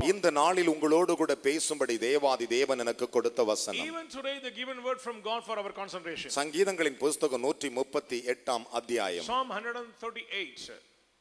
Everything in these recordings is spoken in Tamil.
இந்த நாளில் உங்களோடு கூட பேசும்படி தேவாதி தேவன் எனக்கு கொடுத்த வசனம் Even today, the given word from God for our concentration. சங்கீதங்களின் புஸ்தகம் நூற்றி முப்பத்தி எட்டாம் அத்தியாயம் Psalm 138,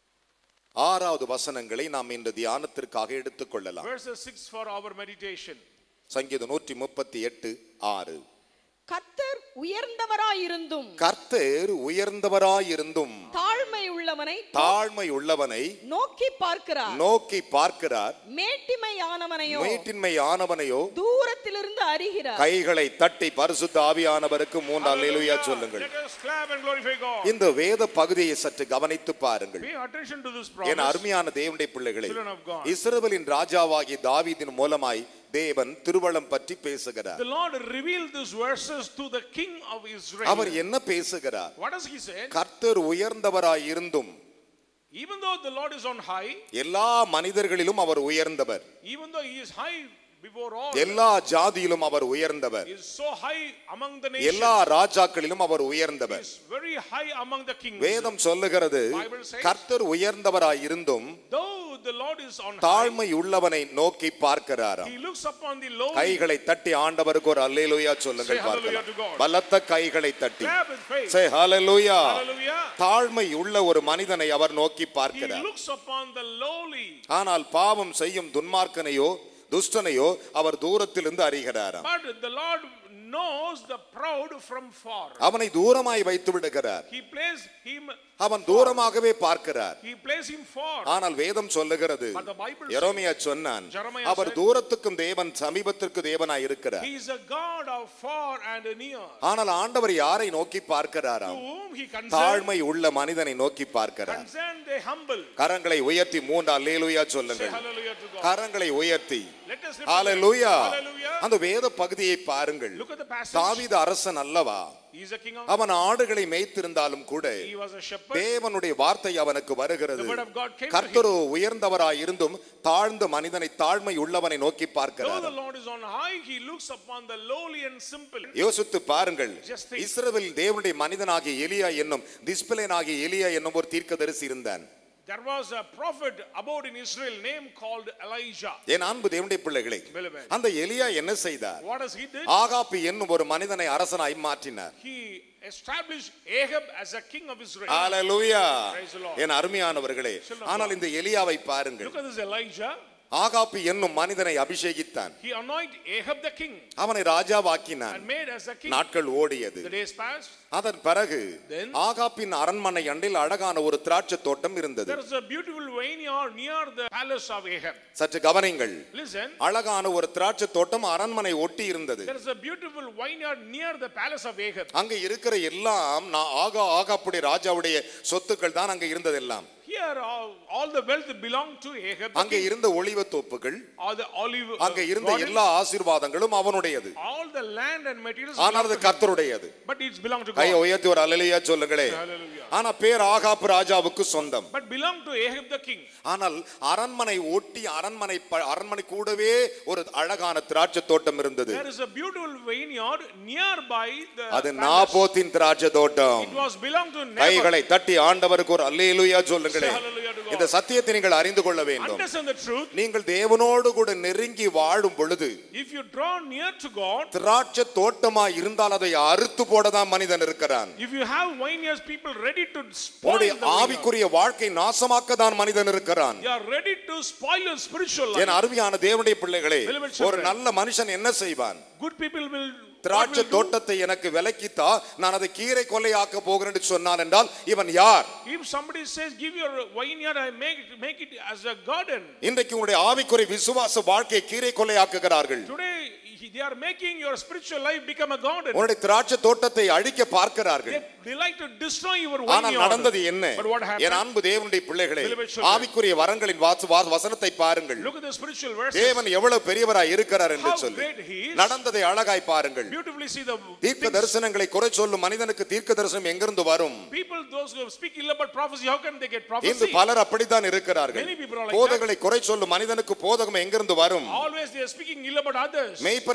ஆறாவது வசனங்களை நாம் இன்று தியானத்திற்காக எடுத்துக்கொள்ளலாம் verses 6 for our meditation. சங்கீதம் நூற்றி முப்பத்தி எட்டு ஆறு கர்த்தர் உயர்ந்தவராயிருந்தும் கர்த்தர் உயர்ந்தவராயிருந்தும் தாழ்மை உள்ளவனை தாழ்மை உள்ளவனை நோக்கி பார்க்கிறார் நோக்கி பார்க்கிறார் மேட்டிமையானவனையோ மீட்டின்மை ஆனவனையோ தூரத்திலிருந்து அறிகிறார் கைகளை தட்டி பரிசுத்த ஆவியானவருக்கு மூன்று அல்லேலூயா சொல்லுங்கள் Let us clap and glorify God. இந்த வேத பகுதியை சற்று கவனித்து பாருங்கள் Pay attention to this N promise. அருமையான தேவனுடைய பிள்ளைகளை Children of God. இஸ்ரவேலின் ராஜாவாகிய தாவீதின் மூலமாய் தேவன் திருவளம் பற்றி பேசுகிறார் The Lord revealed these verses to the king of Israel. அவர் என்ன பேசுகிறார் What does he say? கர்த்தர் உயர்ந்தவராய் இருந்தும் Even though the Lord is on high, எல்லா மனிதர்களிலும் அவர் உயர்ந்தவர் even though he is high before all, எல்லா ஜாதியிலும் அவர் உயர்ந்தவர் he is so high among the எல்லா nations, ராஜாக்களிலும் அவர் he உயர்ந்தவர் is very high among the kings. வேதம் சொல்லுகிறது Bible says- கர்த்தர் உயர்ந்தவராய் இருந்தும் Though the Lord is on high, தாழ்மை உள்ளவனை நோக்கி பார்க்கிறாராம் he looks upon the lowly. கைகளை தட்டி ஆண்டவருக்கு ஒரு அல்லேலூயா சொல்லுங்கள் Say hallelujah பார்க்கலாம் to God. பலத்த கைகளை தட்டி Clap with faith. Say hallelujah Hallelujah. தாழ்மை உள்ள ஒரு மனிதனை அவர் நோக்கி He பார்க்கிறார் looks upon the lowly. ஆனால் பாவம் செய்யும் துன்மார்க்கனையோ துஷ்டனையோ அவர் தூரத்திலிருந்து அறிகிறாராம் But the Lord knows the proud from far. அவனை தூரமாய் வைத்து விடுகிறார் He plays him, அவன் தூரமாகவே பார்க்கிறார் he plays him far. ஆனால் வேதம் சொல்லுகிறது But the Bible says- எரோமியா சொன்னான் Jeremiah அவர் said- தூரத்துக்கும் தேவன் சமீபத்திற்கு தேவனாய் இருக்கிறார் He is a God of far and near. ஆனால் ஆண்டவர் யாரை நோக்கி To பார்க்கிறாராம் whom he concerned, தாழ்மை உள்ள மனிதனை நோக்கி பார்க்கிறார் concerned they humble. கரங்களை உயர்த்தி மூன்று அல்லேலூயா Say சொல்லுங்கள் hallelujah to God. கரங்களை உயர்த்தி Let us lift ஹalleluya Hallelujah. அந்த வேத பகுதியை பாருங்கள் Look at the passage. தாவீது அரசன் அல்லவா He is a king of. அவன் ஆடுகளை மேய்த்திருந்தாலும் கூட He was a shepherd. தேவனுடைய வார்த்தை அவனுக்கு வருகிறது The word of God came to கர்த்தரோ உயர்ந்தவராய் இருந்தும் தாழ்ந்த மனிதனை தாழ்மை உள்ளவனை நோக்கி Though பார்க்கிறார் the Lord is on high, he looks upon the lowly and simple. யோசித்து பாருங்கள் Just think. இஸ்ரவேல் தேவனுடைய மனிதனாகிய எலியா என்னும் திஸ்பிலேனாகிய எலியா என்னும் ஒரு தீர்க்கதரிசி இருந்தான் There was a prophet about in Israel named called Elijah. என் அன்பு தேவனுடைய பிள்ளைகளை Beloved. அந்த எலியா என்ன செய்தார் What does he did? ஆகாப்பு என்னும் ஒரு மனிதனை அரசனாய் மாற்றினார் He established Ahab as a king of Israel. Hallelujah Praise the Lord. என் அருமையானவர்களே Children of ஆனால் இந்த எலியாவை பாருங்கள் Look at this Elijah. ஆகாப்பு என்னும் மனிதனை அபிஷேகித்தான் He anointed Ahab the king அவனை ராஜாவாக்கினான் and made as a king. நாட்கள் ஓடியது The days passed. அதன் பிறகு Then- ஆகாப்பின் அரண்மனை அண்டில் அழகான ஒரு திராட்சை தோட்டம் இருந்தது There is a beautiful vineyard near the palace of Ahab. சற்று கவனிங்கள் Listen. அழகான ஒரு திராட்சை தோட்டம் அரண்மனை ஒட்டி இருந்தது There is a beautiful vineyard near the palace of Ahab. அங்க இருக்கிற எல்லாம் நான் ஆகா ஆகாப்புடைய ராஜாவுடைய சொத்துக்கள் தான் அங்க இருந்ததெல்லாம் Here, all, all the wealth belonged to Ahab. the அங்க king. இருந்த ஒளிவ தோப்புகள் All the olive, uh, அங்க இருந்த gardens, எல்லா ஆசீர்வாதங்களும் அவனுடையது all the land and materials. ஆனால் belonged அது to him. கர்த்தருடையது But it's belonged to கையை God. உயர்த்தி ஒரு அலலியா சொல்லுங்களே Hallelujah. ஆனா பேர் ஆகாப்பு ராஜாவுக்கு சொந்தம் But belonged to Ahab the king. ஆனால் அரண்மனை ஒட்டி அரண்மனை ப- அரண்மனை கூடவே ஒரு அழகான திராட்சை தோட்டம் இருந்தது There is a beautiful vineyard nearby the அது palace. நாபோத்தின் திராட்சை தோட்டம் It was belonged to Naboth. கைகளை தட்டி ஆண்டவருக்கு ஒரு அல்லேலூயா சொல்லுங்களே Say hallelujah to God. இந்த சத்தியத்தை நீங்கள் அறிந்து கொள்ள வேண்டும் Understand the truth. நீங்கள் தேவனோடு கூட நெருங்கி வாழும் பொழுது If you draw near to God, திராட்சை தோட்டமா இருந்தால் அதை அறுத்து போடதான் மனிதன் இருக்கிறான் if you have vineyards, people ready to spoil உன்னுடைய the vineyard. ஆவிக்குரிய வாழ்க்கை நாசமாக்க தான் மனிதன் இருக்கிறான் They are ready to spoil your spiritual N life. அருமையான தேவனுடைய பிள்ளைகளே Beloved children. ஒரு நல்ல மனுஷன் என்ன செய்வான் Good people will what திராட்சை will do? தோட்டத்தை எனக்கு விலக்கித்தா நான் அதை கீரை கொள்ளையாக்க போகிறேன் என்று சொன்னான் என்றால் இவன் யார் If somebody says, give your vineyard, I make it, make it as a garden. இன்றைக்கு உங்களுடைய ஆவிக்குரிய விசுவாச வாழ்க்கையை கீரை கொள்ளையாக்குகிறார்கள் Today, he- they are making your spiritual life become a garden. உன்னுடைய திராட்சை தோட்டத்தை அழிக்க பார்க்கிறார்கள் They, they like to destroy your ஆனால் நடந்தது vineyard. என்ன But what என் happened? அன்பு தேவனுடைய பிள்ளைகளே Beloved children. ஆவிக்குரிய வரங்களின் வாச- வா- வசனத்தை பாருங்கள் Look at the spiritual verses. தேவன் எவ்வளவு பெரியவராய் இருக்கிறார் என்று How சொல்லி great he is. நடந்ததை அழகாய் பாருங்கள் Beautifully see the தீர்க்க things. தரிசனங்களை குறை சொல்லும் மனிதனுக்கு தீர்க்க தரிசனம் எங்கிருந்து வரும் People, those who speak ill about prophecy, how can they get இன்று prophecy? பலர் அப்படித்தான் இருக்கிறார்கள் Many people are like போதகளை குறை சொல்லும் மனிதனுக்கு போதகம் எங்கிருந்து வரும் Always they are speaking ill about others. மெய்ப்பர்கள்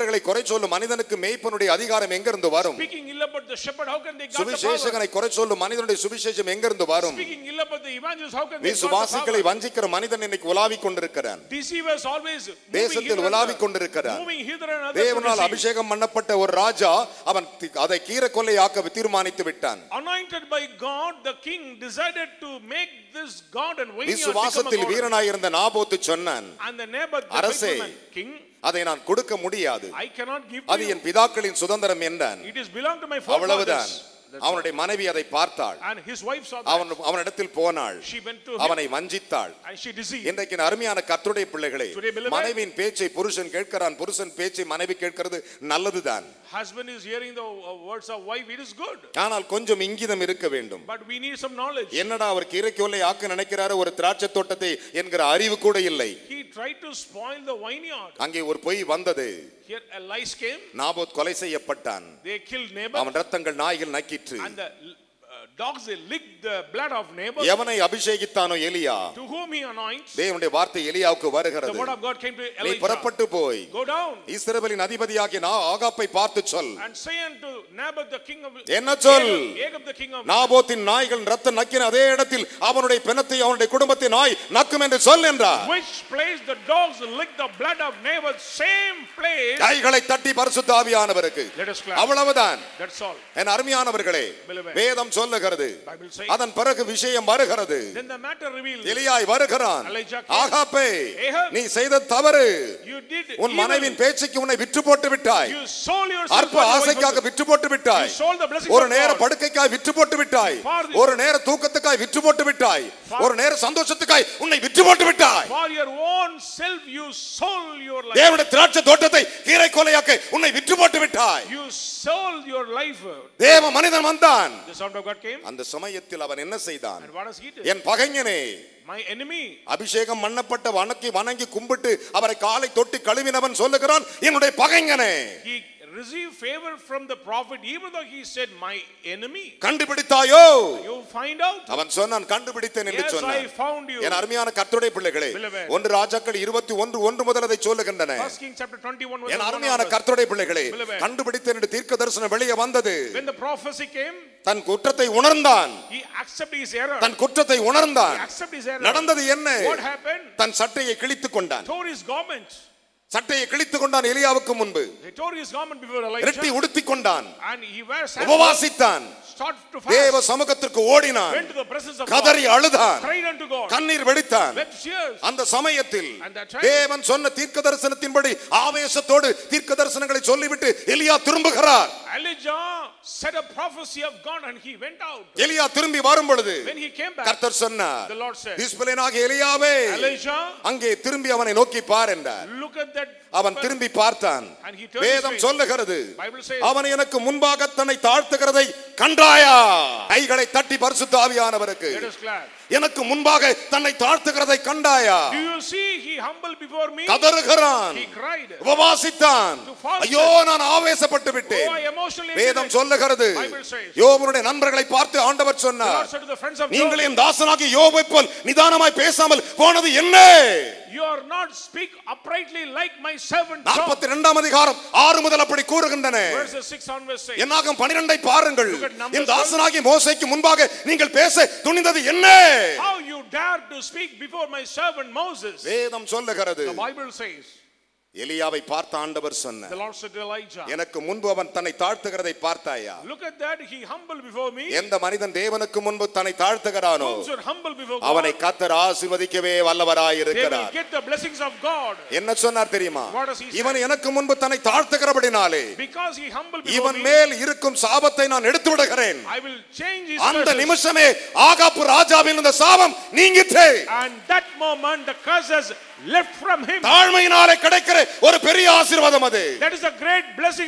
ஆட்டுக்குட்டிகளை குறை சொல்லும் மனிதனுக்கு மேய்ப்பனுடைய அதிகாரம் எங்கிருந்து வரும் Speaking ill about the shepherd, how can they got the power? சுவிசேஷகனை குறை சொல்லும் மனிதனுடைய சுவிசேஷம் எங்கிருந்து வரும் Speaking ill about the evangelist, how can they got the விசுவாசிகளை power? வஞ்சிக்கிற மனிதன் இன்னைக்கு உலாவிக் கொண்டிருக்கிறான் Deceivers always moving தேசத்தில் hither and உலாவிக் thither, கொண்டிருக்கிறான் moving hither and thither to தேவனால் deceive. அபிஷேகம் பண்ணப்பட்ட ஒரு ராஜா அவன் தி- அதை கீரை கொள்ளையாக்க தீர்மானித்து விட்டான் Anointed by God, the king decided to make this God and vineyard become a விசுவாசத்தில் God. வீரனாயிருந்த நாபோத்து சொன்னான் And the neighbor, the அரசே, faithful man, king, அதை நான் கொடுக்க முடியாது I cannot give அது to you. என் பிதாக்களின் சுதந்திரம் என்றான் It is belong to my அவ்வளவுதான் forefathers. That's அவனுடைய மனைவி அதை பார்த்தாள் all. And his wife saw அவன் that. அவனிடத்தில் போனாள் She went to him அவனை வஞ்சித்தாள் and she deceived. இன்றைக்கு என் அருமையான கர்த்தருடைய பிள்ளைகளே Today, beloved, மனைவியின் பேச்சை புருஷன் கேட்கிறான் புருஷன் பேச்சை மனைவி கேட்கிறது நல்லதுதான் Husband is hearing the uh, words of wife, it is good. ஆனால் கொஞ்சம் இங்கிதம் இருக்க வேண்டும் But we need some knowledge. என்னடா அவர் கீரைக்கோலை ஆக்க நினைக்கிறாரு ஒரு திராட்சை தோட்டத்தை என்கிற அறிவு கூட இல்லை He tried to spoil the vineyard. அங்கே ஒரு பொய் வந்தது Here a lice came, Naboth கொலை செய்யப்பட்டான் they killed neighbor, அவன் ரத்தங்கள் நாய்கள் நக்கிற்று and the uh, dogs they licked the blood of neighbor. எவனை அபிஷேகித்தானோ எலியா To whom he anoints, தேவனுடைய வார்த்தை எலியாவுக்கு the வருகிறது word of God came to நீ Elijah. புறப்பட்டு போய் Go down இஸ்ரவேலின் அதிபதியாகிய நான் ஆகாப்பை பார்த்து சொல் and say unto Naboth the king of என்ன சொல்? Agag- Agag the king of நாபோத்தின் நாய்கள் ரத்தம் நக்கின அதே இடத்தில் அவனுடைய பிணத்தை அவனுடைய குடும்பத்தின் நாய் நக்கும் என்று சொல் என்றார் which place the dogs licked the blood of Naboth, same place. கைகளை தட்டி பரிசுத்த ஆவியானவருக்கு Let us clap. அவ்வளவுதான் That's all. என் அருமையானவர்களே Beloved. வேதம் சொல்லுகிறது Bible says. அதன் பிறகு விஷயம் வருகிறது Then the matter revealed. எலியாய் வருகிறான் Elijah came. ஆகாப்பே Ahab. நீ செய்த தவறு You did உன் evil. மனைவின் பேச்சுக்கு உன்னை விற்று போட்டு விட்டாய் You sold yourself அற்ப for your ஆசைக்காக wife. விற்று போட்டு விட்டாய் You sold the blessings ஒரு of நேர God. படுக்கைக்காய் விற்று போட்டு விட்டாய் For the- ஒரு நேர தூக்கத்துக்காய் விற்று போட்டு விட்டாய் For- ஒரு நேர சந்தோஷத்துக்காய் உன்னை விற்று போட்டு விட்டாய் For your own self, you sold your life. தேவனுடைய திராட்சை தோட்டத்தை கீரை கொலையாக்க உன்னை விற்று போட்டு விட்டாய் You sold your life. தேவ மனிதன் வந்தான் The Son of God came. அந்த சமயத்தில் அவன் என்ன செய்தான் And what has he did? N பகைஞனே My enemy. அபிஷேகம் பண்ணப்பட்ட வணக்கி வணங்கி கும்பிட்டு அவரை காலை தொட்டு கழுவினவன் சொல்லுகிறான் என்னுடைய பகைஞனே He received favor from the prophet even though he said my enemy. கண்டுபிடித்தாயோ You find out. அவன் சொன்னான் கண்டுபிடித்தேன் என்று Yes, I சொன்னான் found you. என் அருமையான கர்த்தருடைய பிள்ளைகளே Beloved. ஒன்று ராஜாக்கள் இருபத்தி ஒன்று ஒன்று முதல் அதை சொல்லுகின்றன First Kings chapter 21 verse என் 1 அருமையான onwards. கர்த்தருடைய பிள்ளைகளே Beloved. கண்டுபிடித்தேன் என்று தீர்க்க தரிசனம் வெளியே வந்தது When the prophecy came, தன் குற்றத்தை உணர்ந்தான் he accepted his error. தன் குற்றத்தை உணர்ந்தான் He accepted his error. நடந்தது என்ன What happened? தன் சட்டையை கிழித்துக் கொண்டான் Tore his garment. சட்டையை கிழித்துக் கொண்டான் எலியாவுக்கு முன்பு He tore his garment before இரட்டி Elijah. உடுத்திக் கொண்டான் And he wears sandals, உபவாசித்தான் started to தேவ fast. சமூகத்திற்கு ஓடினான் Went to the presence of கதறி God. அழுதான் Cried unto God. கண்ணீர் வெடித்தான் Wept tears. அந்த சமயத்தில் And that time- தேவன் சொன்ன தீர்க்க தரிசனத்தின்படி ஆவேசத்தோடு தீர்க்க தரிசனங்களை சொல்லிவிட்டு எலியா திரும்புகிறார் Elijah said a prophecy of God and he went out. எலியா திரும்பி வரும் பொழுது When he came back, கர்த்தர் சொன்னார் the Lord said, திஸ்பலேனாகிய எலியாவே Elijah, அங்கே திரும்பி அவனை நோக்கி பார் என்றார் look at that. அவன் person." திரும்பி பார்த்தான் And he turned his வேதம் face. சொல்லுகிறது Bible says, அவன் எனக்கு முன்பாக தன்னை தாழ்த்துகிறதை கண்டாயா கைகளை தட்டி பரிசுத்த ஆவியானவருக்கு Let us glad. எனக்கு முன்பாக தன்னை தாழ்த்துகிறதை கண்டாயா Do you see he humbled before me? கதறுகிறான் He cried. உபவாசித்தான் To fast. ஐயோ நான் ஆவேசப்பட்டு Oh, விட்டேன் I emotionally வேதம் entered. சொல்லுகிறது Bible says. யோபனுடைய நண்பர்களை பார்த்து ஆண்டவர் The சொன்னார் Lord said to the friends of நீங்கள் Job, என் தாசனாகிய யோபை போல் நிதானமாய் பேசாமல் போனது என்ன you are not speak uprightly like my servant Job. நாற்பத்தி இரண்டாம் அதிகாரம் ஆறு முதல் அப்படி கூறுகின்றன Verses 6 onwards say, என்னாகும் பனிரெண்டை பாருங்கள் Look at Numbers என் தாசனாகிய மோசைக்கு முன்பாக நீங்கள் பேச துணிந்தது என்ன How you dare to speak before my servant Moses? வேதம் சொல்லுகிறது The Bible says, எலியாவை பார்த்த ஆண்டவர் சொன்ன the Lord said to Elijah, எனக்கு முன்பு அவன் தன்னை தாழ்த்துகிறதை பார்த்தாயா Look at that, he humbled before me. எந்த மனிதன் தேவனுக்கு முன்பு தன்னை தாழ்த்துகிறானோ Those who are humble before அவனை God, கத்தர் ஆசீர்வதிக்கவே வல்லவராய் they will இருக்கிறார் get the blessings of God. என்ன சொன்னார் தெரியுமா What does he say? இவன் எனக்கு முன்பு தன்னை தாழ்த்துகிறபடினாலே Because he humbled before இவன் me, மேல் இருக்கும் சாபத்தை நான் எடுத்து விடுகிறேன் I will change his அந்த curses. நிமிஷமே ஆகாப்பு ராஜாவின் இந்த சாபம் நீங்கிற்று And that moment, the curses left from him. தாழ்மையினாலே கிடைக்கிற ஒரு பெரிய ஆசீர்வாதம் அது That is a great blessing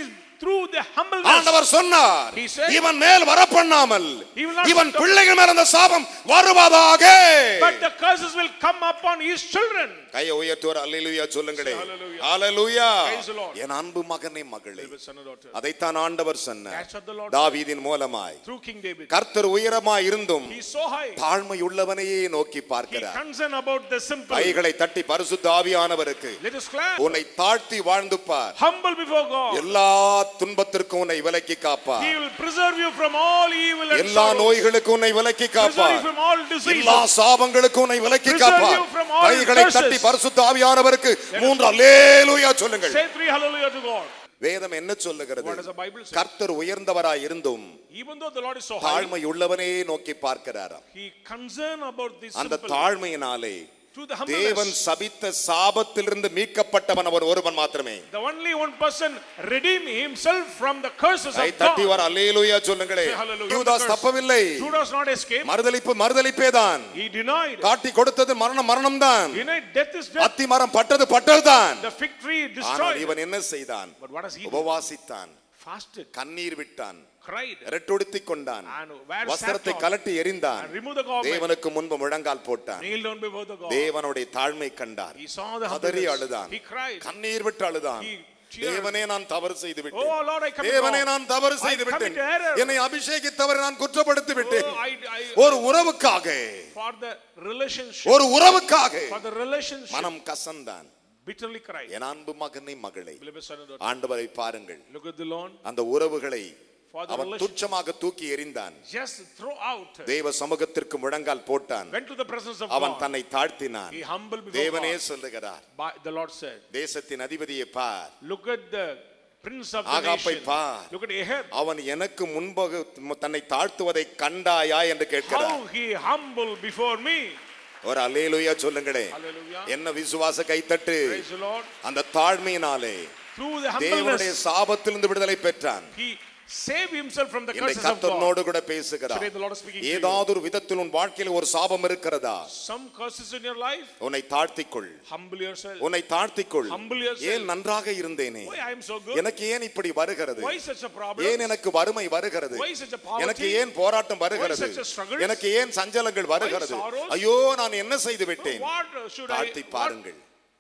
through the humbleness. ஆண்டவர் சொன்னார் He said, இவன் மேல் வரப்பண்ணாமல் He will not இவன் stop- பிள்ளைகள் மேல் அந்த சாபம் வருவதாக But the curses will come upon his children. கையை உயர்த்துவார் அல்லேலூயா சொல்லுங்களே Hallelujah. Hallelujah Praise the Lord. என் அன்பு மகனே மகளே David's son and daughter. அதைத்தான் ஆண்டவர் சொன்னார் That's what the Lord தாவீதின் மூலமாய் through King David. கர்த்தர் உயரமாய் இருந்தும் He's so high. தாழ்மை உள்ளவனையே நோக்கி He பார்க்கிறார் concerned about the simple. கைகளை தட்டி பரிசுத்த ஆவியானவருக்கு Let us clap. உன்னை தாழ்த்தி வாழ்ந்து பார் Humble before God. எல்லா துன்பத்திற்கும் உன்னை விலக்கி காப்பார் He will preserve you from all evil and எல்லா sorrow. நோய்களுக்கும் உன்னை விலக்கி Preserve you காப்பார் from all disease. எல்லா சாபங்களுக்கும் உன்னை விலக்கி Preserve காப்பார் you from all கைகளை curses. தட்டி பரிசுத்த ஆவியானவருக்கு மூன்று அல்லேலூயா சொல்லுங்கள் Say three hallelujah to God. வேதம் என்ன சொல்லுகிறது What does the Bible say? கர்த்தர் உயர்ந்தவராய் இருந்தும் Even though the Lord is so high, தாழ்மை உள்ளவனே நோக்கி பார்க்கிறாராம் He concerned about this அந்த simple. தாழ்மையினாலே Through the தேவன் humbleness. சபித்த சாபத்திலிருந்து மீட்கப்பட்டவன் அவர் ஒருவன் மாத்திரமே The only one person redeem himself from the curses guy of தட்டி God. வர அல்லேலூயா சொல்லுங்களே Say hallelujah. Judas தப்பவில்லை Judas not escape. மறுதலிப்பு மறுதலிப்பேதான் He denied. காட்டி கொடுத்தது மரணம் மரணம் தான் Denied death is death. அத்தி மரம் பட்டது பட்டதுதான் The fig tree ஆனால் destroyed. இவன் என்ன செய்தான் But what has he done? உபவாசித்தான் Fasted, கண்ணீர் விட்டான் cried, இரட்டொடுத்திக் கொண்டான் and wear வஸ்திரத்தை sackcloth, கலட்டி எறிந்தான் and remove the garment. தேவனுக்கு முன்பு முழங்கால் போட்டான் Kneel down before the God. தேவனுடைய தாழ்மை கண்டார் He saw the கதறி humbleness. அழுதான் He cried. கண்ணீர் விட்டு அழுதான் He cheered. தேவனே நான் தவறு செய்து Oh விட்டேன் Lord, I commit தேவனே wrong. நான் தவறு I செய்து விட்டேன் commit error. என்னை அபிஷேகித்தவரை நான் குற்றப்படுத்தி விட்டேன் Oh, I, I, ஒரு உறவுக்காக for the relationship, ஒரு உறவுக்காக for the relationship, மனம் கசந்தான் bitterly cried. என் அன்பு மகனை மகளே Beloved son and daughter, ஆண்டவரை பாருங்கள் look at the Lord. அந்த உறவுகளை For the அவன் relationship. துச்சமாக தூக்கி எறிந்தான் Just throw out. தேவ சமூகத்திற்கு முழங்கால் போட்டான் Went to the presence of அவன் God. தன்னை தாழ்த்தினான் He humbled before தேவனே God. சொல்லுகிறார் By- The Lord said, தேசத்தின் அதிபதியை பார் Look at the prince of the ஆகாப்பை nation. Bar Look at Ahab. அவன் எனக்கு முன்பாக தன்னை தாழ்த்துவதை கண்டாயா என்று கேட்கிறார் How he humbled before me. ஒரு அலேலுயா சொல்லுங்களே Hallelujah. என்ன விசுவாச கைத்தட்டு Praise the Lord. அந்த தாழ்மையினாலே Through the தேவனுடைய humbleness, சாபத்திலிருந்து விடுதலை பெற்றான் he saved himself from the இன்றை curses of God. கர்த்தனோடு கூட பேசுகிறார் Today the Lord is speaking to you. ஏதாவது ஒரு விதத்தில் உன் வாழ்க்கையில் ஒரு சாபம் இருக்கிறதா Some curses in your life, உன்னை தாழ்த்திக்கொள் humble yourself. உன்னை தாழ்த்திக்கொள் Humble yourself. ஏன் நன்றாக இருந்தேனே Why I am so good? எனக்கு ஏன் இப்படி வருகிறது Why such a problem? ஏன் எனக்கு வறுமை வருகிறது Why such a poverty? எனக்கு ஏன் போராட்டம் வருகிறது Why such a struggles? எனக்கு ஏன் சஞ்சலங்கள் வருகிறது sorrows? ஐயோ நான் என்ன செய்து விட்டேன் What should I தாழ்த்தி what? பாருங்கள்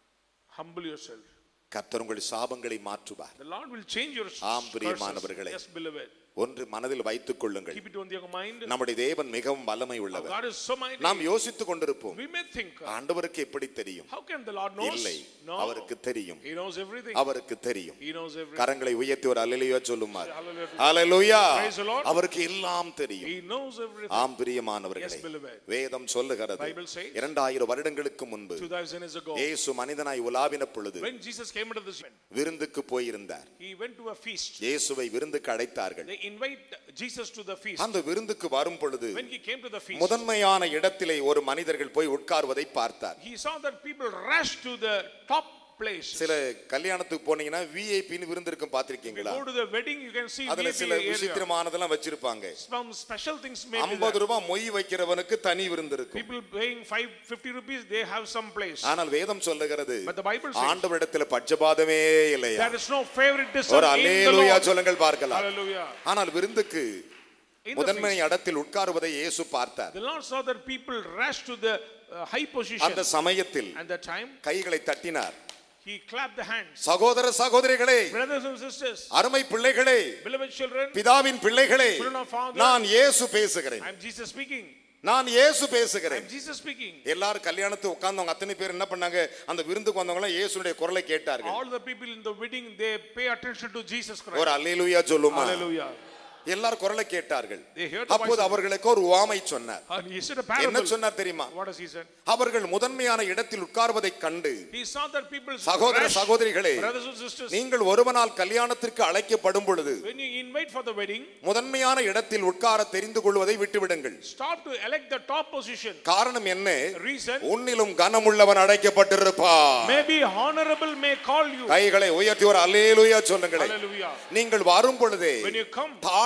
Humble yourself. கர்த்தர் உங்கள் சாபங்களை மாற்றுவார் The Lord will change your ஆம், curses. பிரியமானவர்களே. Yes, beloved. ஒன்று மனதில் வைத்துக் கொள்ளுங்கள் Keep it on your mind. நம்முடைய தேவன் மிகவும் வல்லமை Our உள்ளவர் God is so mighty. நாம் யோசித்துக் கொண்டிருப்போம் We may think, ஆண்டவருக்கு எப்படி தெரியும் how can the Lord knows? இல்லை No. அவருக்கு தெரியும் He knows everything. அவருக்கு தெரியும் He knows everything. கரங்களை உயர்த்தி ஒரு அலையிலையோ சொல்லுமார் Hallelujah. அலையிலுயா Praise the Lord. அவருக்கு எல்லாம் தெரியும் He knows everything. ஆம் பிரியமானவர்களே Yes, beloved. வேதம் சொல்லுகிறது Bible says, இரண்டாயிரம் வருடங்களுக்கு முன்பு 2000 years ago, இயேசு மனிதனாய் உலாவின பொழுது when Jesus came into this man, விருந்துக்கு போயிருந்தார் he went to a feast. இயேசுவை விருந்துக்கு அழைத்தார்கள் They invite Jesus to the feast. அந்த விருந்துக்கு வரும் பொழுது When he came to the feast, முதன்மையான இடத்திலே ஒரு மனிதர்கள் போய் உட்கார்வதை பார்த்தார் he saw that people rushed to the top place. சில கல்யாணத்துக்கு போனீங்கன்னா விஐபின்னு விருந்து இருக்கும் பாத்திருக்கீங்களா Go to the wedding, you can see அதுல VIP சில area. விசித்திரமானதெல்லாம் வச்சிருப்பாங்க Some special things may be ஐம்பது there. ரூபாய் மொய் வைக்கிறவனுக்கு தனி விருந்து இருக்கும் People paying five, 50 rupees, they have some place. ஆனால் வேதம் சொல்லுகிறது But the Bible says, ஆண்டவரிடத்துல பட்சபாதமே இல்லையா there is no favoritism ஒரு in the அல்லேலூயா Lord. சொல்லுங்கள் பார்க்கலாம் Hallelujah. ஆனால் விருந்துக்கு In the முதன்மை feast, இடத்தில் உட்காருவதை இயேசு பார்த்தார் the Lord saw that people rushed to the uh, high position. அந்த சமயத்தில் And that time, கைகளை தட்டினார் he clapped the hands. சகோதர சகோதரிகளே Brothers and sisters, அருமை பிள்ளைகளே beloved children, பிதாவின் பிள்ளைகளே Children of Father. நான் இயேசு பேசுகிறேன் I'm Jesus speaking. நான் இயேசு பேசுகிறேன் I'm Jesus speaking. எல்லாரும் கல்யாணத்துக்கு உட்கார்ந்தவங்க அத்தனை பேர் என்ன பண்ணாங்க அந்த விருந்துக்கு வந்தவங்க எல்லாம் இயேசுடைய குரலை கேட்டார்கள் All the people in the wedding, they pay attention to Jesus Christ. ஒரு அல்லேலூயா சொல்லுமா Hallelujah. எல்லாரும் குரலை கேட்டார்கள் They heard the அப்போது voice of- அவர்களுக்கு ஒரு உவமை சொன்னார் And he said a என்ன parable. சொன்னார் தெரியுமா What does he say? அவர்கள் முதன்மையான இடத்தில் உட்கார்வதை கண்டு He saw that people சகோதர rush- சகோதரிகளே brothers and sisters, நீங்கள் ஒருவனால் கல்யாணத்திற்கு அழைக்கப்படும் பொழுது when you invite for the wedding, முதன்மையான இடத்தில் உட்கார தெரிந்து கொள்வதை விட்டுவிடுங்கள் stop to elect the top position. காரணம் என்ன Reason, உன்னிலும் கனமுள்ளவன் அழைக்கப்பட்டிருப்பா maybe honorable may call you. கைகளை உயர்த்தி ஒரு அல்லேலூயா சொல்லுங்களேன் Hallelujah. நீங்கள் வரும் பொழுதே When you come,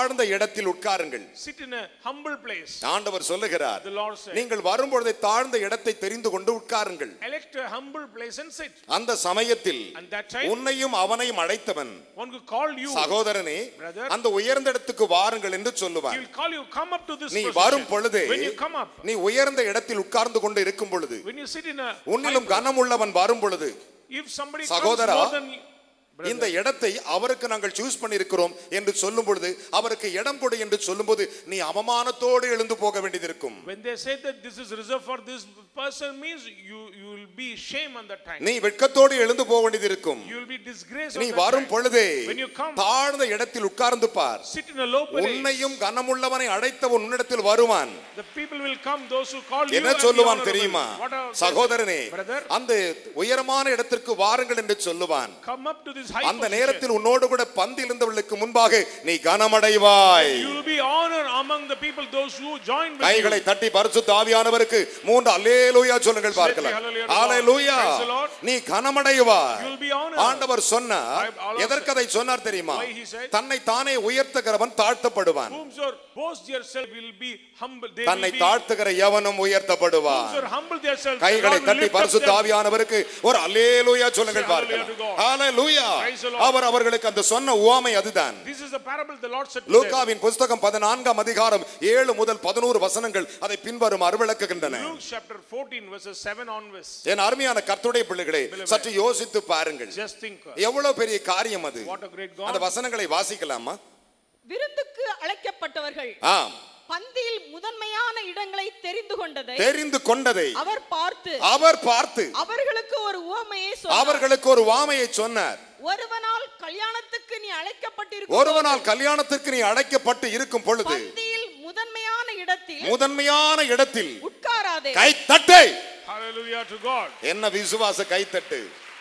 தாழ்ந்த இடத்தில் உட்காருங்கள் Sit in a humble place. ஆண்டவர் சொல்லுகிறார் The Lord said, நீங்கள் வரும்பொழுதே தாழ்ந்த இடத்தை தெரிந்து கொண்டு உட்காருங்கள் elect a humble place and sit. அந்த சமயத்தில் And that time, உன்னையும் அவனையும் அழைத்தவன் one who called you, சகோதரனே Brother. அந்த உயர்ந்த இடத்துக்கு வாருங்கள் என்று he சொல்லுவான் will call you, come up to this நீ வரும் position. பொழுதே When you come up, நீ உயர்ந்த இடத்தில் உட்கார்ந்து கொண்டு இருக்கும் பொழுது when you sit in a, உன்னிலும் கனமுள்ளவன் வரும் பொழுது if somebody comes சகோதரா, more than you, இந்த இடத்தை அவருக்கு நாங்கள் சூஸ் பண்ணியிருக்கிறோம் என்று சொல்லும் பொழுது அவருக்கு இடம் கொடு என்று சொல்லும்போது நீ அவமானத்தோடு எழுந்து போக வேண்டியது இருக்கும் when they say that this is reserved for this person means you, you will be shame on that time. நீ வெட்கத்தோடு எழுந்து போக வேண்டியது இருக்கும் You will be disgraced நீ on that வரும் time. பொழுதே When you come, தாழ்ந்த இடத்தில் உட்கார்ந்து பார் sit in a low place. உன்னையும் கனமுள்ளவனை அழைத்தவன் உன்னிடத்தில் வருவான் The people will come, those who call you என்ன and the சொல்லுவான் honorable. தெரியுமா What are they சகோதரனே say? Brother, அந்த உயரமான இடத்திற்கு வாருங்கள் என்று சொல்லுவான் come up to this high அந்த position. நேரத்தில் உன்னோடு கூட பந்தி இருந்தவர்களுக்கு முன்பாக நீ கனமடைவாய் You will be honored among the people, those who join with கைகளை you. தட்டி பரிசுத்த ஆவியானவருக்கு மூன்று அல்லேலூயா சொல்லுங்கள் பார்க்கலாம் hallelujah to God. Hallelujah Praise the Lord. நீ கனமடைவாய் You will be honored. ஆண்டவர் சொன்னார் I- Allah எதற்கு அதை சொன்னார் தெரியுமா Why he said? தன்னை தானே உயர்த்துகிறவன் தாழ்த்தப்படுவான் Whomsoever boast yourself will be humble. They தன்னை will be, தாழ்த்துகிற எவனும் உயர்த்தப்படுவான் whomsoever humble themselves, கைகளை God will தட்டி lift up பரிசுத்த them. ஆவியானவருக்கு ஒரு அல்லேலூயா சொல்லுங்கள் Say பார்க்கலாம் hallelujah to God. Hallelujah Praise the Lord. அவர் அவர்களுக்கு அந்த சொன்ன உவமை அதுதான் This is the parable the Lord said to them. லூகாவின் புஸ்தகம் பதினான்காம் அதிகாரம் ஏழு முதல் பதினோரு வசனங்கள் அதை பின்வரும் விளக்குகின்றன Luke chapter 14 verses 7 onwards. என் அருமையான கர்த்தருடைய பிள்ளைகளே சற்று யோசித்து பாருங்கள் Just think uh, எவ்வளவு பெரிய காரியம் அது what a great அந்த God. வசனங்களை வாசிக்கலாமா விருந்துக்கு அழைக்கப்பட்டவர்கள் ஆம் பந்தியில் முதன்மையான இடங்களை தெரிந்து கொண்டதை தெரிந்து கொண்டதை அவர் பார்த்து அவர் பார்த்து அவர்களுக்கு ஒரு உவமையை சொன்னார் அவர்களுக்கு ஒரு வாமையை சொன்னார் ஒருவனால் கல்யாணத்துக்கு நீ அழைக்கப்பட்டிருக்கும் ஒருவனால் கல்யாணத்திற்கு நீ அழைக்கப்பட்டு இருக்கும் பொழுது பந்தியில் முதன்மையான இடத்தில் முதன்மையான இடத்தில் உட்காராதே கை தட்டு Hallelujah to God. என்ன விசுவாச கைத்தட்டு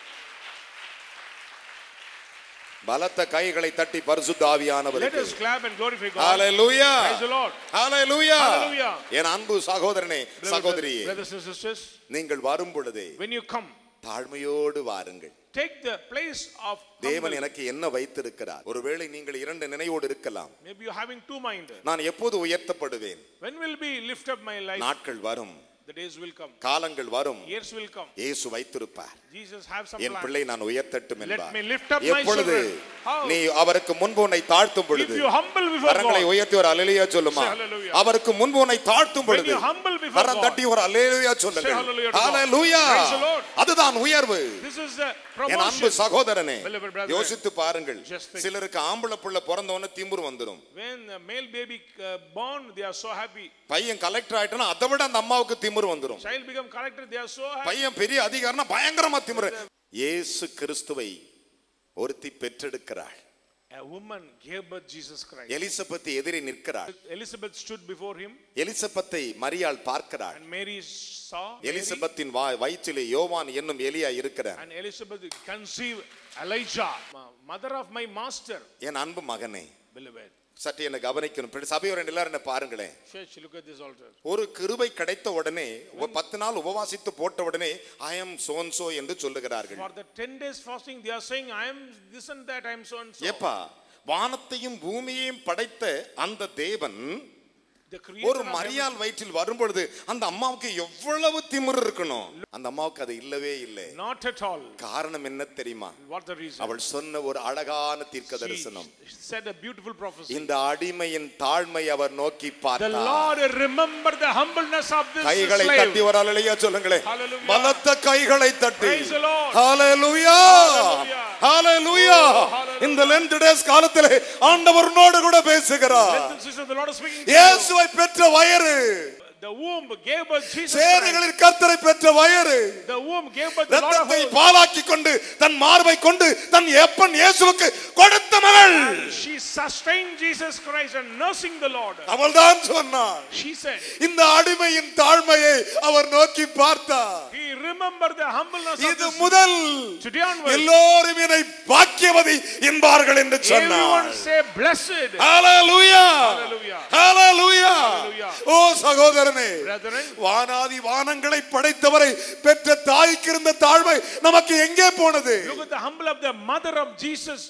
பலத்த கைகளை தட்டி பரிசுத்த Let ஆவியானவருக்கு us clap and glorify God. Hallelujah Praise the Lord. ஹalleluya Hallelujah. என் அன்பு சகோதரனே Brothers, சகோதரியே brothers and sisters, நீங்கள் வரும் பொழுதே when you come, தாழ்மையோடு வாருங்கள் take the place of தேவன் humble. எனக்கு என்ன வைத்திருக்கிறார் ஒருவேளை நீங்கள் இரண்டு நினைவோடு இருக்கலாம் Maybe you're having two mind. நான் எப்போது உயர்த்தப்படுவேன் When will be lift up my life? நாட்கள் வரும் The days will come. காலங்கள் வரும் Years will come. இயேசு வைத்திருப்பார் Jesus have some N plan. பிள்ளை நான் உயர்த்தட்டும் Let என்பார் me lift up my எப்பொழுது children. How? நீ அவருக்கு முன்பு உன்னை தாழ்த்தும் If பொழுது you humble before கரங்களை God, உயர்த்தி ஒரு அலையிலையா சொல்லுமா Say hallelujah. அவருக்கு முன்பு உன்னை தாழ்த்தும் when பொழுது you humble before garam God, தட்டி ஒரு அலையிலையா சொல்லுங்கள் Say hallelujah to God. Hallelujah Praise the Lord. அதுதான் உயர்வு this is the என் அன்பு promotion. சகோதரனே Beloved brethren, யோசித்து பாருங்கள் just think. சிலருக்கு ஆம்பளை புள்ள பிறந்தவன திமிரு வந்துடும் When the male baby uh, born, they are so happy. பையன் கலெக்டர் ஆயிட்டானா அதை விட அந்த அம்மாவுக்கு திமிரு வந்துடும் Child become collector, they are so happy. பையன் பெரிய அதிகாரம்னா பயங்கரமா திமிரு இயேசு கிறிஸ்துவை ஒருத்தி பெற்றெடுக்கிறாள் A woman gave birth Jesus Christ. Elizabeth எதிரே நிற்கிறாள் Elizabeth stood before him, எலிசபெத்தை மரியாள் பார்க்கிறாள் and Mary saw. Mary, எலிசபெத்தின் வா- வயிற்றிலே யோவான் என்னும் எலியா இருக்கிறார் and Elizabeth conceived Elijah, ma- mother of my master, என் அன்பு மகனே beloved. சற்று என்ன கவனிக்கணும் இப்படி சபையோர் எல்லாரும் என்ன பாருங்களேன் Church, look at this altar. ஒரு கிருபை கிடைத்த உடனே உப- பத்து நாள் உபவாசித்து போட்ட உடனே ஐ எம் சோன்சோ என்று சொல்லுகிறார்கள் For the 10 days fasting, they are saying, I am this and that, I am so and so. ஏப்பா வானத்தையும் பூமியையும் படைத்த அந்த தேவன் The ஒரு creator of heaven- மரியாள் வயிற்றில் வரும்பொழுது அந்த அம்மாவுக்கு எவ்வளவு திமிரு இருக்கணும் அந்த அம்மாவுக்கு அது இல்லவே இல்லை Not at all. காரணம் என்ன தெரியுமா What the reason? அவள் சொன்ன ஒரு அழகான தீர்க்க She தரிசனம் said a beautiful prophecy. இந்த அடிமையின் தாழ்மை அவர் நோக்கி The பார்த்தார் Lord remember the humbleness of this கைகளை slave. தட்டி ஒரு அலையா சொல்லுங்களேன் Hallelujah. பலத்த கைகளை தட்டி Praise the Lord. ஹalleluya Hallelujah. ஹalleluya hallelujah. இந்த லென்த் டேஸ் காலத்திலே ஆண்டவர்னோடு கூட பேசுகிறார் Brothers and sisters, the Lord is speaking to you. இயேசுவை பெற்ற வயறு The womb gave birth Jesus Christ. சேனைகளில் கர்த்தரை பெற்ற வயறு The womb gave birth the Lord of ரத்தத்தை hosts. பாலாக்கி கொண்டு தன் மார்பை கொண்டு தன் எப்பன் இயேசுவுக்கு கொடுத்த மகள் She sustained Jesus Christ and nursing the Lord. அவள்தான் சொன்னாள் She said, இந்த அடிமையின் தாழ்மையை அவர் நோக்கி பார்த்தார் He remembered the humbleness of இது this. முதல் Today onwards, எல்லோரும் என்னை பாக்கியவதி என்பார்கள் என்று சொன்னார் everyone say blessed. ஹalleluya Hallelujah. ஹalleluya Hallelujah. ஓ சகோதரனே Brethren, வானாதி வானங்களை படைத்தவரை பெற்ற தாய்க்கு இருந்த தாழ்மை நமக்கு எங்கே போனது look at the humble of the mother of Jesus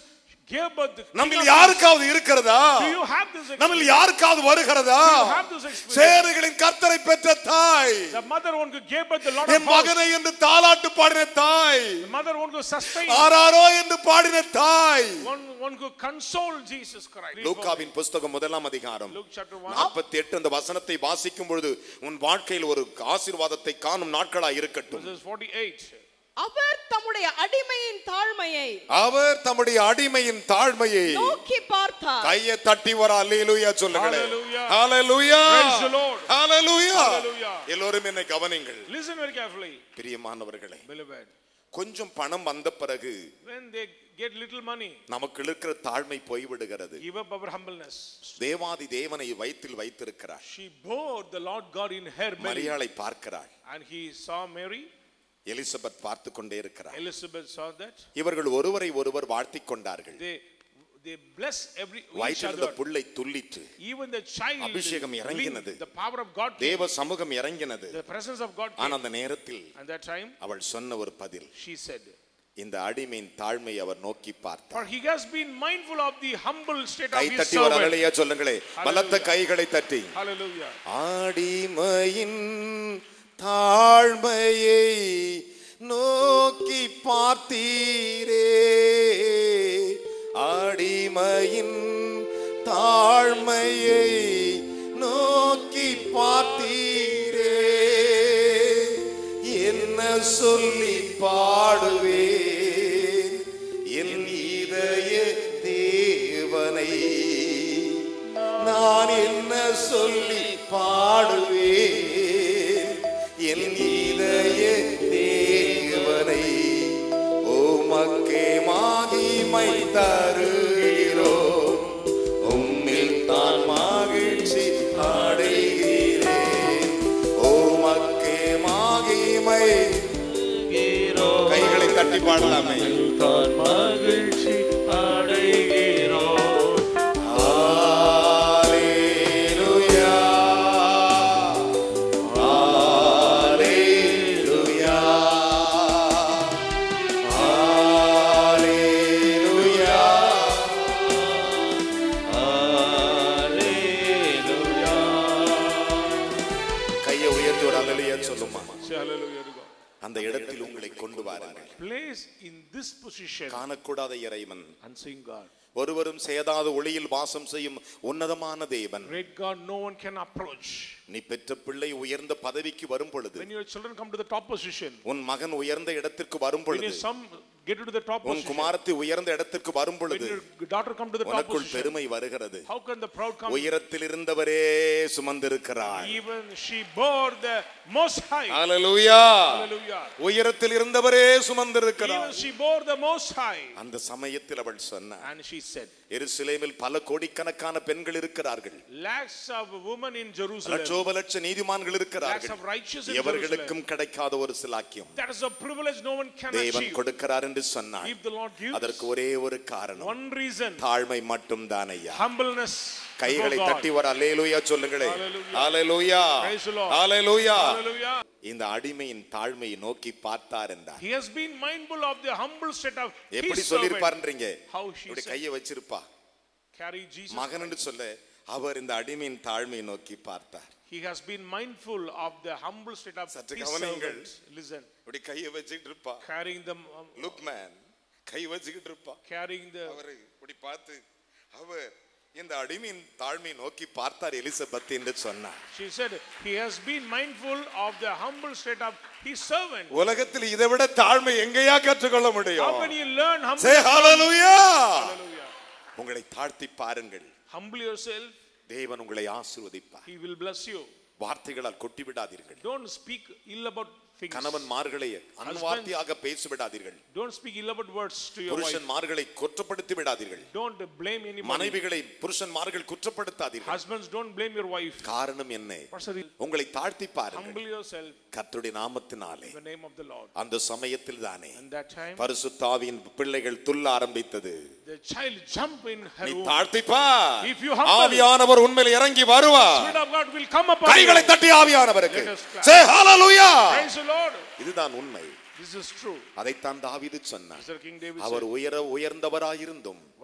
gave birth to King நம்மில் of யாருக்காவது இருக்கிறதா Kings. Do you have this நம்மில் experience? யாருக்காவது வருகிறதா Do you have this experience? சேனைகளின் கர்த்தரை பெற்ற தாய் The mother one who gave birth to the Lord N of hosts. மகனை என்று தாலாட்டு பாடின தாய் The mother one who sustained. ஆராரோ என்று பாடின தாய் One, one who consoled Jesus Christ. லூக்காவின் புஸ்தகம் முதலாம் அதிகாரம் Luke chapter 1. நாற்பத்தி எட்டு அந்த வசனத்தை வாசிக்கும் பொழுது உன் வாழ்க்கையில் ஒரு ஆசீர்வாதத்தை காணும் நாட்களா இருக்கட்டும் Verses 48. அவர் தம்முடைய அடிமையின் தாழ்மையை அவர் தம்முடைய அடிமையின் தாழ்மையை நோக்கி பார்த்தார் கையை தட்டி வர அல்லேலூயா சொல்லுங்களேன் Hallelujah. Hallelujah Praise the Lord. ஹalleluya Hallelujah. எல்லோரும் என்னை கவனிங்கள் Listen very carefully, பிரியமானவர்களே beloved. கொஞ்சம் பணம் வந்த பிறகு When they get little money, நமக்கு இருக்கிற தாழ்மை போய்விடுகிறது give up our humbleness. தேவாதி தேவனை வயிற்றில் வைத்திருக்கிறார் She bore the Lord God in her belly. மரியாளை பார்க்கிறாள் And he saw Mary. Elizabeth பார்த்து கொண்டே இருக்கிறார் Elizabeth saw that. இவர்கள் ஒருவரை ஒருவர் வாழ்த்திக் கொண்டார்கள் They they bless every each வயிற்றிருந்த other. புள்ளை துள்ளிற்று Even the child, அபிஷேகம் இறங்கினது. linked, the power of God, came. தேவ சமூகம் இறங்கினது the presence of God. ஆனா Came. அந்த நேரத்தில் And that time, அவள் சொன்ன ஒரு பதில் she said, இந்த அடிமையின் தாழ்மை அவர் நோக்கி பார்த்தார் For he has been mindful of the humble state of guy his தட்டி ஒரு servant. அலையா சொல்லுங்களே பலத்த கைகளை தட்டி Hallelujah. அடிமையின் தாழ்மையை நோக்கி பார்த்தீரே அடிமையின் தாழ்மையை நோக்கி பார்த்தீரே என்ன சொல்லி பாடுவேன் என் இதய தேவனை நான் என்ன சொல்லி பாடுவேன் என் இதய தேவனை உமக்கே மகிமை தருகிறோம் உம்மில் தான் மகிழ்ச்சி அடைகிறேன் உமக்கே மகிமை கைகளை தட்டி பாடலாமே தான் மகிழ்ச்சி அடைகிறோம் Hallelujah. Hallelujah. Hallelujah. கையை உயர்த்தி ஒரு அலையா சொல்லுமா Say hallelujah to God. அந்த இடத்தில் உங்களை கொண்டு வாருங்கள் Place in this position காணக்கூடாத இறைவன் unseen God. ஒருவரும் சேதாத ஒளியில் வாசம் செய்யும் உன்னதமான தேவன் Great God, no one can approach. நீ பெற்ற பிள்ளை உயர்ந்த பதவிக்கு வரும் பொழுது When your children come to the top position, உன் மகன் உயர்ந்த இடத்திற்கு வரும் when பொழுது your son get into the top உன் position, குமாரத்தை உயர்ந்த இடத்திற்கு வரும் when பொழுது your daughter come to the top உனக்குள் position, பெருமை வருகிறது how can the proud come? உயரத்தில் இருந்தவரே சுமந்திருக்கிறார் Even she bore the most high. Hallelujah Hallelujah. உயரத்தில் இருந்தவரே சுமந்திருக்கிறார் Even she bore the most high. அந்த சமயத்தில் அவள் சொன்னார் And she said, எருசலேமில் பல கோடிக்கணக்கான பெண்கள் இருக்கிறார்கள் lakhs of women in Jerusalem, லட்சோப லட்ச நீதிமான்கள் lakhs இருக்கிறார்கள் of righteous in Jerusalem. எவர்களுக்கும் கிடைக்காத ஒரு சிலாக்கியம் That is a privilege no one can தேவன் achieve. கொடுக்கிறார் என்று சொன்னார் If the Lord gives, அதற்கு ஒரே ஒரு காரணம் one reason, தாழ்மை மட்டும் தானையா humbleness. கைகளை before God. தட்டி வர அல்லேலூயா சொல்லுங்களே Hallelujah. Hallelujah Praise the Lord. Hallelujah Hallelujah. இந்த அடிமையின் தாழ்மையை நோக்கி பார்த்தார் என்றார் He has been mindful of the humble state of எப்படி his servant. சொல்லிருப்பாருன்றீங்க How she இப்படி said, கையை வச்சிருப்பா carry Jesus. மகன் என்று சொல்ல அவர் இந்த அடிமையின் தாழ்மையை நோக்கி பார்த்தார் He has been mindful of the humble state of சற்று his கவனியுங்கள். servant. Listen, இப்படி கையை வச்சுக்கிட்டு இருப்பா carrying them, um, look man கை வச்சுக்கிட்டு இருப்பா carrying the. அவரை இப்படி பார்த்து அவர் இந்த அடிமையின் தாழ்மையை நோக்கி பார்த்தார் எலிசபெத் என்று சொன்னார் She said, He has been mindful of the humble state of his servant. உலகத்தில் இதை விட தாழ்மை எங்கேயா கற்றுக்கொள்ள How முடியும் can you learn Say humbleness? hallelujah. Hallelujah. உங்களை தாழ்த்தி பாருங்கள் Humble yourself, தேவன் உங்களை ஆசீர்வதிப்பார் He will bless you. வார்த்தைகளால் கொட்டி விடாதீர்கள் Don't speak ill about things. கணவன்மார்களை அன்வார்த்தையாக பேசி விடாதீர்கள் Don't speak ill about words to your wife. புருஷன்மார்களை குற்றப்படுத்தி விடாதீர்கள் Don't blame anybody. மனைவிகளை புருஷன்மார்கள் குற்றப்படுத்தாதீர்கள் Husbands, don't blame your wife. காரணம் என்ன What's the reason? உங்களை தாழ்த்தி பாருங்கள் Humble yourself கர்த்தருடைய நாமத்தினாலே in the name of the Lord. அந்த சமயத்தில் தானே And that time, பரிசுத்தாவியின் பிள்ளைகள் துள்ள ஆரம்பித்தது the child jumped in her நீ womb. தாழ்த்திப்பா If you humble- ஆவியானவர் உண்மையில் இறங்கி வருவார் Spirit of God will come upon கைகளை you. தட்டி ஆவியானவருக்கு Let us clap. Say hallelujah. Praise the Lord. இதுதான் உண்மை This is true. அதைத்தான் தாவீது சொன்னார் Mr. King David அவர் said, உயர உயர்ந்தவராயிருந்தும்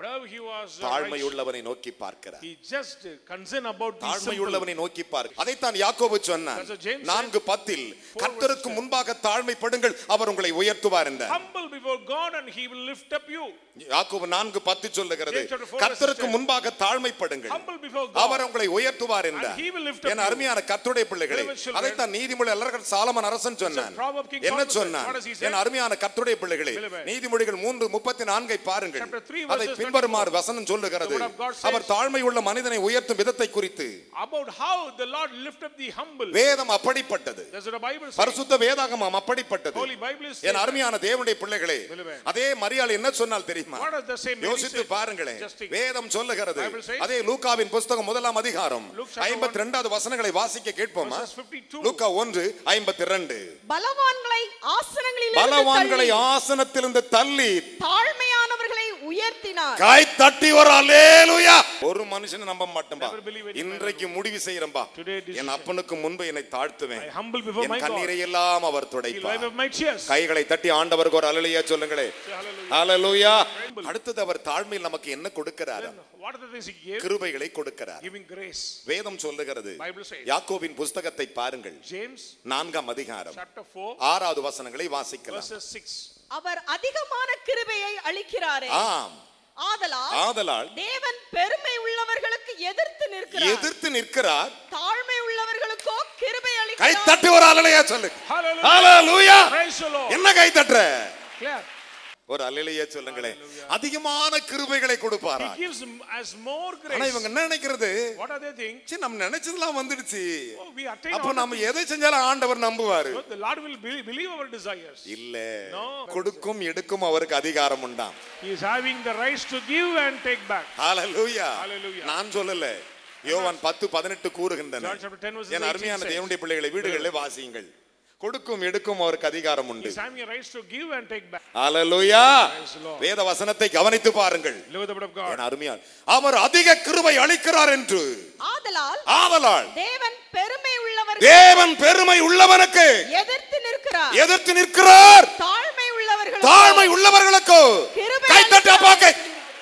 Whatever he was, uh, தாழ்மை righteous, உள்ளவனை நோக்கி பார்க்கிறார் he just uh, concerned about the தாழ்மை simple. உள்ளவனை நோக்கி பார்க்க அதைத்தான் யாக்கோபு சொன்னார் That's what James said. நான்கு பத்தில் Four கர்த்தருக்கு verses. முன்பாக தாழ்மைப்படுங்கள் அவர் உங்களை உயர்த்துவார் என்றார் Humble before God and he will lift up you. யாக்கோபு நான்கு பத்து சொல்லுகிறது James chapter four, கர்த்தருக்கு verse ten. முன்பாக தாழ்மைப்படுங்கள் Humble before அவர் God. உங்களை உயர்த்துவார் என்றார் he will lift up N you. அருமையான கர்த்தருடைய பிள்ளைகளே Beloved children. அதைத்தான் நீதிமொழி எல்லாரும் சாலமன் அரசன் சொன்னான் proverb King என்ன Solomon said. சொன்னான் What does he say? என் அருமையான கர்த்தருடைய பிள்ளைகளே Beloved. நீதிமொழிகள் மூன்று முப்பத்தி நான்கை பாருங்கள் Chapter three, அதை verses பின்வருமாறு வசனம் சொல்லுகிறது The word of God says- அவர் தாழ்மை உள்ள மனிதனை உயர்த்தும் விதத்தை குறித்து About how the Lord lift up the humble. வேதம் அப்படிப்பட்டது That's what the Bible says. பரிசுத்த வேதாகமம் அப்படிப்பட்டது Holy Bible is என் அருமையான தேவனுடைய பிள்ளைகளே Beloved. அதே மரியாள் என்ன சொன்னால் தெரியுமா What does the same Mary யோசித்து say? பாருங்களேன் Just think. வேதம் சொல்லுகிறது Bible says- அதே லூக்காவின் புஸ்தகம் முதலாம் அதிகாரம் Luke chapter ஐம்பத்தி ரெண்டாவது வசனங்களை வாசிக்க கேட்போமா Verses 52. லூக்கா ஒன்று ஐம்பத்தி ரெண்டு பலவான்களை ஆசனங்களில் பலவான்களை ஆசனத்திலிருந்து தள்ளி தாழ்மையானவர்களை உயர்த்தினார் கை தட்டி ஒரு அல்லேலூயா ஒரு மனுஷனை நம்ப மாட்டேன்பா Never believe it. இன்றைக்கு முடிவு செய்யறம்பா Today decision. என் அப்பனுக்கு முன்பு என்னை தாழ்த்துவேன் I humble before my N God. கண்ணீரை எல்லாம் அவர் He துடைப்பார் wipe up my tears. கைகளை தட்டி ஆண்டவருக்கு ஒரு அலலியா சொல்லுங்களே hallelujah. ஹalleluya அடுத்தது அவர் தாழ்மையில் நமக்கு என்ன கொடுக்கிறார் Then what are the things he gave? கிருபைகளை கொடுக்கிறார் Giving grace. வேதம் சொல்லுகிறது Bible says. யாக்கோபின் புஸ்தகத்தை பாருங்கள் James நான்காம் அதிகாரம் chapter 4 ஆறாவது வசனங்களை வாசிக்கலாம் verses 6. அவர் அதிகமான கிருபையை அளிக்கிறாரே ஆம் ஆதலால் ஆதலால் தேவன் பெருமை உள்ளவர்களுக்கு எதிர்த்து நிற்கிறார் எதிர்த்து நிற்கிறார் தாழ்மை உள்ளவர்களுக்கோ கிருபை கை அளிக்கிறார் தட்டி ஒரு அலலையா சொல்லு Hallelujah. Hallelujah Praise the Lord. என்ன கை தட்டுற Clap. ஒரு அலலையா சொல்லுங்களேன் அதிகமான கிருபைகளை கொடுப்பாரா He gives him as more ஆனா grace. இவங்க என்ன நினைக்கிறது What are they think? சரி நம்ம நினைச்சதெல்லாம் வந்துடுச்சு Oh, we attain அப்ப all the நம்ம எதை செஞ்சாலும் ஆண்டவர் நம்புவாரு things. The Lord will be- believe our desires. இல்ல No. கொடுக்கும் எடுக்கும் அவருக்கு அதிகாரம் உண்டாம் He is having the rights to give and take back. Hallelujah Hallelujah. நான் சொல்லல யோவான் பத்து பதினெட்டு கூறுகின்றன John chapter 10 verses என் 18 அருமையான says. தேவனுடைய பிள்ளைகளை வீடுகளிலே வாசியுங்கள் கொடுக்கும் எடுக்கும் அவருக்கு அதிகாரம் உண்டு He is having a rights to give and take back. Hallelujah Praise the Lord. வேத வசனத்தை கவனித்து பாருங்கள் Look at the word of God. என் அருமையால் அவர் அதிக கிருபை அளிக்கிறார் என்று ஆதலால் ஆதலால் தேவன் பெருமை உள்ளவர் தேவன் பெருமை உள்ளவனுக்கு எதிர்த்து நிற்கிறார் எதிர்த்து நிற்கிறார் தாழ்மை உள்ளவர்கள் தாழ்மை உள்ளவர்களுக்கு கிருபை கை தட்ட பாக்க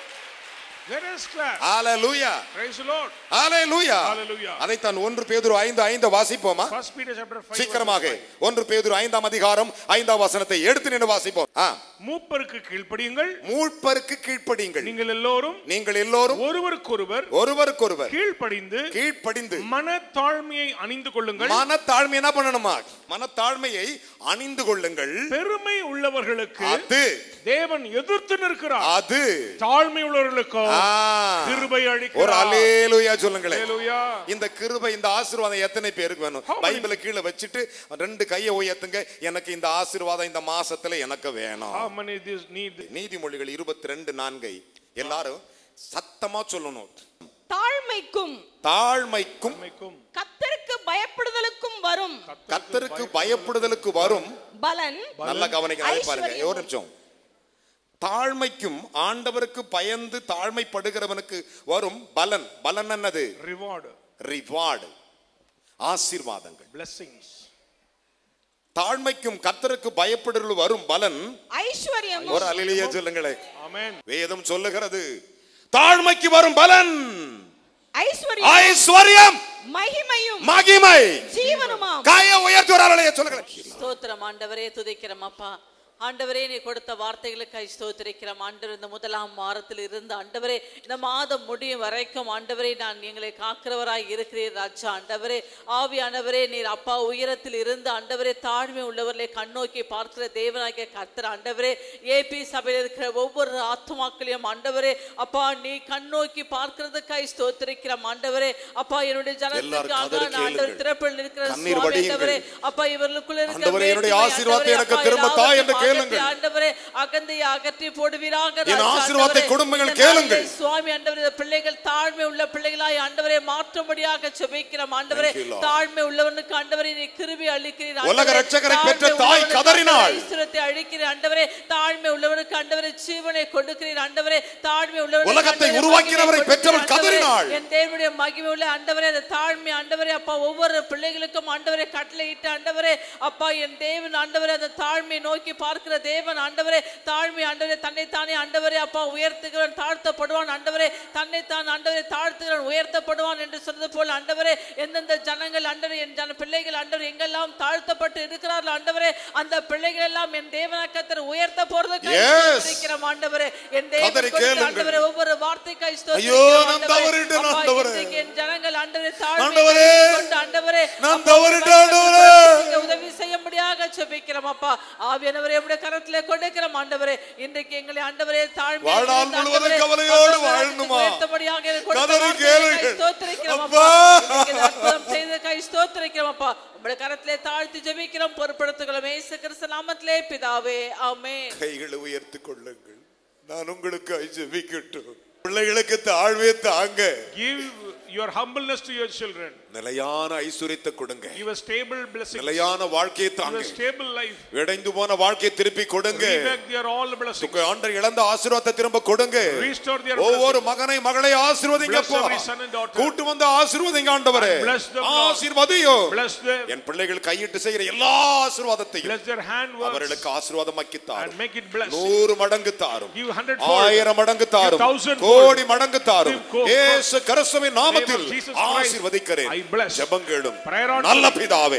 Let us clap. Hallelujah Praise the Lord. ஹalleluya Hallelujah. அதைத்தான் ஒன்று பேதுரு ஐந்து ஐந்து வாசிப்போமா First Peter chapter 5. சீக்கிரமாக verse five. ஒன்று பேதுரு ஐந்தாம் அதிகாரம் ஐந்தாம் வசனத்தை எடுத்து நின்று வாசிப்போம் ஆ, மூப்பருக்கு கீழ்ப்படியுங்கள் மூழ்பருக்கு கீழ்ப்படியுங்கள் நீங்கள் எல்லோரும் நீங்கள் எல்லோரும் ஒருவருக்கொருவர் ஒருவருக்கொருவர் கீழ்ப்படிந்து கீழ்ப்படிந்து மனத்தாழ்மையை அணிந்து கொள்ளுங்கள் மனத்தாழ்மை என்ன பண்ணணுமா மனத்தாழ்மையை அணிந்து கொள்ளுங்கள் பெருமை உள்ளவர்களுக்கு அது தேவன் எதிர்த்து நிற்கிறார் அது தாழ்மை உள்ளவர்களுக்கோ ஆ, கிருபை ஒரு அளிக்கிறார் அலேலுயா சொல்லுங்களேன் Hallelujah. இந்த கிருபை இந்த ஆசீர்வாதம் எத்தனை பேருக்கு வேணும் How many- பைபிளை கீழே வச்சுட்டு ரெண்டு கையை உயர்த்துங்க எனக்கு இந்த ஆசீர்வாதம் இந்த மாசத்துல எனக்கு வேணும் How many this need நீதிமொழிகள் இருபத்தி ரெண்டு நான்கை எல்லாரும் சத்தமா சொல்லணும் தாழ்மைக்கும் தாழ்மைக்கும் உண்மைக்கும் கத்தருக்கு பயப்படுதலுக்கும் வரும் கத்தருக்கு பயப்படுதலுக்கு வரும் பலன் நல்லா கவனிக்க நல்லா பாருங்க ஐஸ்வர்யமும். ஒரு நிமிஷம் தாழ்மைக்கும் ஆண்டவருக்கு பயந்து தாழ்மைப்படுகிறவனுக்கு வரும் பலன் பலன் என்னது reward ரிவார்டு ஆசீர்வாதங்கள் blessings தாழ்மைக்கும் கர்த்தருக்கு பயப்படுதல் வரும் பலன் ஐஸ்வர்யம் ஒரு அலிலிய சொல்லுங்களேன் amen வேதம் சொல்லுகிறது தாழ்மைக்கு வரும் பலன் ஐஸ்வர்யம் ஐஸ்வர்யம் மகிமையும் மகிமை ஜீவனுமாம் காய உயர்த்தி ஒரு அலைய சொல்லுங்களேன் ஸ்தோத்திரம் ஆண்டவரே துதிக்கிறோம் அப்பா ஆண்டவரே நீ கொடுத்த வார்த்தைகளுக்காய் ஸ்தோத்திரிக்கிறோம் ஆண்டவர் இந்த முதலாம் வாரத்தில் இருந்து ஆண்டவரே இந்த மாதம் முடியும் வரைக்கும் ஆண்டவரே நான் எங்களை காக்கிறவராய் இருக்கிறீர் ராஜா ஆண்டவரே ஆவியானவரே நீர் அப்பா உயரத்தில் இருந்து ஆண்டவரே தாழ்மை உள்ளவர்களை கண்ணோக்கி பார்க்கிற தேவனாகிய கர்த்தர் ஆண்டவரே ஏபி சபையில் இருக்கிற ஒவ்வொரு ஆத்துமாக்களையும் ஆண்டவரே அப்பா நீ கண்ணோக்கி பார்க்கிறதுக்காய் ஸ்தோத்திரிக்கிறோம் ஆண்டவரே அப்பா என்னுடைய ஜனத்துக்காக கதறி நான் ஆண்டவர் கேளுங்கள். திறப்பில் இருக்கிற கண்ணீர் சுவாமி வடியுங்கள். ஆண்டவரே அப்பா இவர்களுக்குள்ள இருக்க ஆண்டவரே, என்னுடைய வேற்றுமை, ஆசீர்வாதத்தை ஆண்டவரே, எனக்கு அப்பா, திரும்ப தா என்று எல்லாவற்றையும் கேளுங்கள். அகற்றி, ஆண்டவரே அகந்தையை அகற்றி போடுவீராக என் ராஜா, ஆசீர்வாதத்தை ஆண்டவரே. குடும்பங்கள் இந்த கேளுங்கள். நாளிலே சுவாமி ஆண்டவரே இந்த பிள்ளைகள் தாழ்மை உள்ள பிள்ளைகளாய் ஆண்டவரே மாற்றும்படியாக செபிக்கிறோம் ஆண்டவரே Thank you, Lord. தாழ்மை உள்ளவனுக்கு ஆண்டவரே நீ கிருபி அளிக்கிறீர் உலக ஆண்டவரே. இரட்சகரை தாழ்மை பெற்ற தாய் உள்ளவனுக்கு கதறினாள். ஆண்டவரே ஐஸ்வரத்தை அழிக்கிறீர் ஆண்டவரே தாழ்மை உள்ளவனுக்கு ஆண்டவரே ஜீவனை கொடுக்கிறீர் ஆண்டவரே தாழ்மை உள்ளவனுக்கு உலகத்தை ஆண்டவரே உருவாக்கினவரை மகிமை பெற்றவள் கொடுக்கிறீர் கதறினாள். ஆண்டவரே. என் தேவனுடைய மகிமை உள்ள ஆண்டவரே அந்த தாழ்மை ஆண்டவரே அப்பா ஒவ்வொரு பிள்ளைகளுக்கும் ஆண்டவரே கட்டளையிட்டு ஆண்டவரே அப்பா என் தேவன் ஆண்டவரே அந்த தாழ்மை நோக்கி பார்க்க பார்க்கிற தேவன் ஆண்டவரே தாழ்மை ஆண்டவரே தன்னை தானே ஆண்டவரே அப்பா உயர்த்துகிறவன் தாழ்த்தப்படுவான் ஆண்டவரே தன்னை தான் ஆண்டவரே தாழ்த்துகிறவன் உயர்த்தப்படுவான் என்று சொன்னது போல் ஆண்டவரே எந்தெந்த ஜனங்கள் ஆண்டவரே என் ஜன பிள்ளைகள் ஆண்டவர் எங்கெல்லாம் தாழ்த்தப்பட்டு இருக்கிறார்கள் ஆண்டவரே அந்த பிள்ளைகள் எல்லாம் என் தேவனாக்கத்தர் உயர்த்த போறதுக்கு Yes. ஸ்தோத்திரிக்கிறோம் ஆண்டவரே என் கதறி தேவன் கொடுத்த கேளுங்கள். ஆண்டவரே ஒவ்வொரு வார்த்தைக்காய் ஐயோ, ஸ்தோத்திரிக்கிறோம் நான் ஆண்டவரே. தவறிட்டேன் அப்பா, ஆண்டவரே. இன்றைக்கு என் ஜனங்கள் ஆண்டவரே தாழ்மை ஆண்டவரே, கொண்டு ஆண்டவரே நான் அப்பா, தவறிட்டேன் ஆண்டவரே. நீங்க உதவி செய்யும்படியாக ஜெபிக்கிறோம் அப்பா ஆவியானவரே உடைய கரத்திலே கொடுக்கிறோம் ஆண்டவரே இன்றைக்கு எங்களை ஆண்டவரே தாழ்மை வாழ்நாள் முழுவதும் கவலையோடு வாழணுமா? கதறி கேளுங்கள். ஸ்தோத்திரிக்கிறோம் அப்பா. அப்பா இன்னைக்கு இந்த அற்புதம் செய்த கை ஸ்தோத்திரிக்கிறோம் அப்பா உங்களுடைய கரத்திலே தாழ்த்தி ஜெபிக்கிறோம் பொறுப்படுத்துகிறோம் இயேசு கிறிஸ்து நாமத்திலே பிதாவே ஆமென் கைகளை உயர்த்திக் கொள்ளுங்கள் நான் உங்களுக்கு ஜெபிக்கட்டும் பிள்ளைகளுக்கு தாழ்வே தாங்க Give your humbleness to your children. நிலையான ஐஸ்வர்யத்தை கொடுங்க Give a stable blessing. நிலையான வாழ்க்கையை Give தாங்க a stable life. இடைந்து போன வாழ்க்கையை திருப்பி கொடுங்க Reback their all blessings. உங்க ஆண்டர் இழந்த ஆசீர்வாதத்தை திரும்ப கொடுங்க Restore their ஒவ்வொரு மகனை மகளை ஆசீர்வதிங்க Bless every son and daughter. கூட்டு வந்து ஆசீர்வதிங்க ஆண்டவரே And bless them, Lord. ஆசீர்வதியோ Bless them. என் பிள்ளைகள் கையிட்டு செய்யற எல்லா ஆசீர்வாதத்தையும் Bless their handworks அவர்களுக்கு ஆசீர்வாதமாக்கி and தாரும் make it blessed. நூறு மடங்கு தாரும் Give hundredfold. ஆயிரம் மடங்கு தாரும் Give thousandfold. கோடி மடங்கு தாரும் Give co- இயேசு கிறிஸ்துவின் நாமத்தில் Name of Jesus Christ, ஆசீர்வதிக்கிறேன் I bless. ஜெபங்களும் Prayer on நல்ல பிதாவே